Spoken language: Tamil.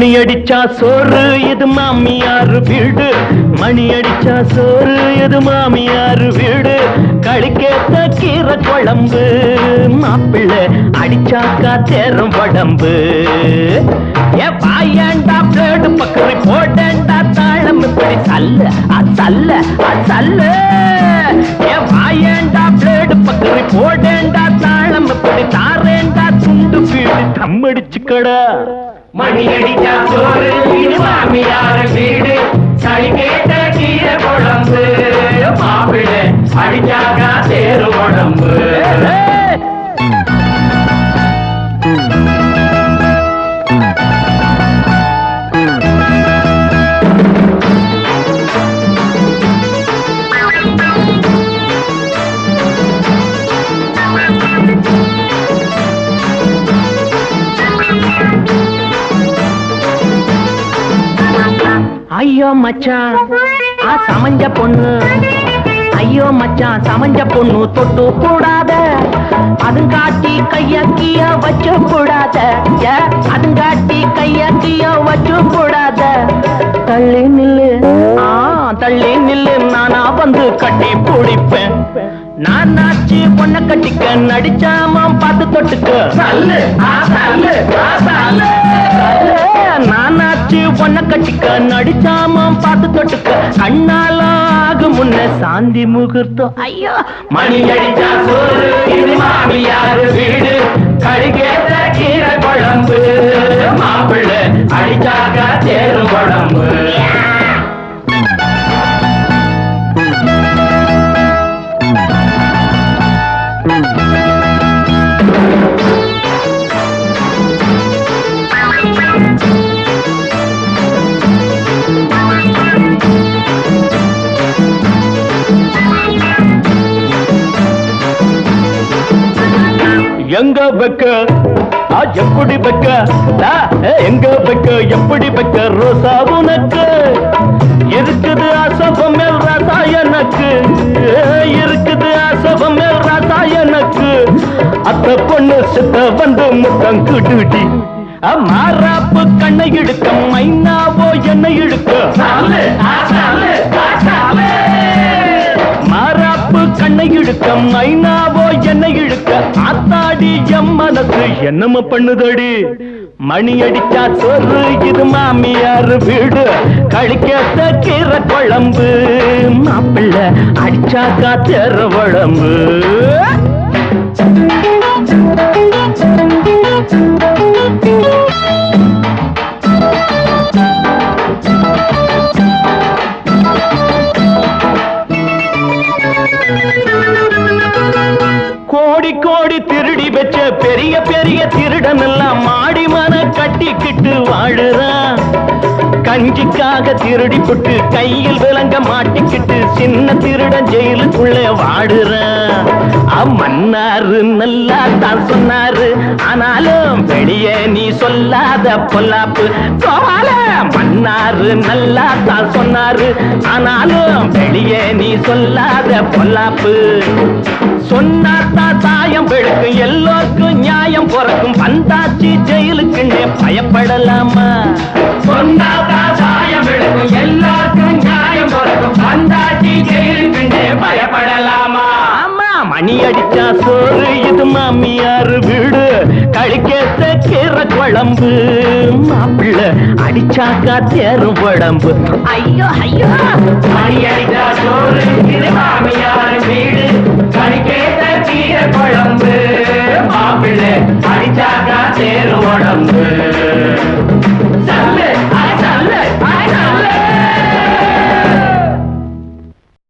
மணி அடிச்சா சோறு இது மாமியார் வீடு மணி அடிச்சா சோறு இது மாமியார் வீடு களிக்கேத்த கீரை குழம்பு மாப்பிள்ளை அடிச்சாக்கா தேரும் உடம்பு ஏ பாயண்டா பிளேடு பக்கரி போட்டேன்டா தாளம் இப்படி சல்ல அசல்ல அசல்ல ஏ வாயேண்டா பிளேடு பக்கரி போட்டேன்டா தாளம் இப்படி தாரேண்டா துண்டு வீடு தம்மடிச்சுக்கடா மணி அடிச்சா சோறு இது மாமியார் வீடு சளி கேட்ட கீரை குழம்பு மாப்பிள்ளை அடிச்சாக்கா தேரு உடம்பு ஏய்! ஐயோ மச்சான் ஆ சமஞ்ச பொண்ணு ஐயோ மச்சான் சமஞ்ச பொண்ணு தொட்டு கூடாத அதுங்காட்டி கையக்கிய வச்சு கூடாத ஏ, அதுங்காட்டி கையக்கிய வச்சு கூடாத தள்ளி நில்லு ஆ தள்ளி நில்லு நானா வந்து கட்டி பிடிப்பேன் நான் நாச்சி பொண்ண கட்டிக்க நடிச்சாம பார்த்து தொட்டுக்க சல்லு ஆ சல்லு ஆ சல்லு நானாச்சு பொண்ண கட்டிக்க நடிச்சாம பார்த்து தொட்டுக்க கண்ணால ஆகும் முன்ன சாந்தி முகூர்த்தம் ஐயோ மணி அடிச்சா சோறு இது மாமியார் வீடு கடிகேத்த கீரை குழம்பு மாப்பிள்ளை அடிச்சாக்கா தேரு உடம்பு எங்க வைக்க ஆ, எப்படி வைக்க ஆ, ஏ, எங்க வைக்க எப்படி வைக்க ரோசா உனக்கு இருக்குது அசபம் மேல் ராசா எனக்கு ஏ, இருக்குது அசபம் மேல் ராசா எனக்கு அத்த பொண்ணு சித்த வந்து முத்தம் குடுடி மாறாப்பு கண்ணை இழுக்க மைனாவோ என்னை இழுக்க சல்லு ஆ சல்லு ஆ சல்லு மாறாப்பு கண்ணை இழுக்க மைனாவோ என்னை இழுக்க ஆத்தாடி எம் மனசு என்னம பண்ணுதடி மணி அடிச்சா சோறு இது மாமியார் வீடு கழிக்கத்த கீரை குழம்பு மாப்பிள்ளை அடிச்சாக்கா தெர உடம்பு கோடி கோடி திருடி வச்ச பெரிய பெரிய திருடன் எல்லாம் மாடி மன கட்டிக்கிட்டு வாழுறான் கஞ்சிக்காக திருடி புட்டு கையில் விலங்க மாட்டிக்கிட்டு சின்ன திருடன் ஜெயிலுக்குள்ள வாடுறான் அம்மன்னாரு நல்லா தான் சொன்னாரு ஆனாலும் வெளியே நீ சொல்லாத பொல்லாப்பு கோவால மன்னாரு நல்லா தான் சொன்னாரு ஆனாலும் வெளியே நீ சொல்லாத பொல்லாப்பு சொன்னாத்தான் சாயம் வெளுக்கும் எல்லோருக்கும் நியாயம் பிறக்கும் வந்தாச்சு ஜெயிலுக்குன்னே பயப்படலாமா சொன்னாதா சாயம் விழுக்கும் எல்லாருக்கும் நியாயம் பிறக்கும் வந்தாச்சி ஜெயிலுக்குண்டே பயப்படலாமா ஆமா மணி அடிச்சா சோறு இது மாமியார் வீடு கழிக்கத்த கீரை குழம்பு மாப்பிள்ளை அடிச்சாக்கா தேரும் உடம்பு ஐயோ ஐயோ மணி அடிச்சா சோறு இது மாமியார் வீடு கடிக்கேத்த கீரை குழம்பு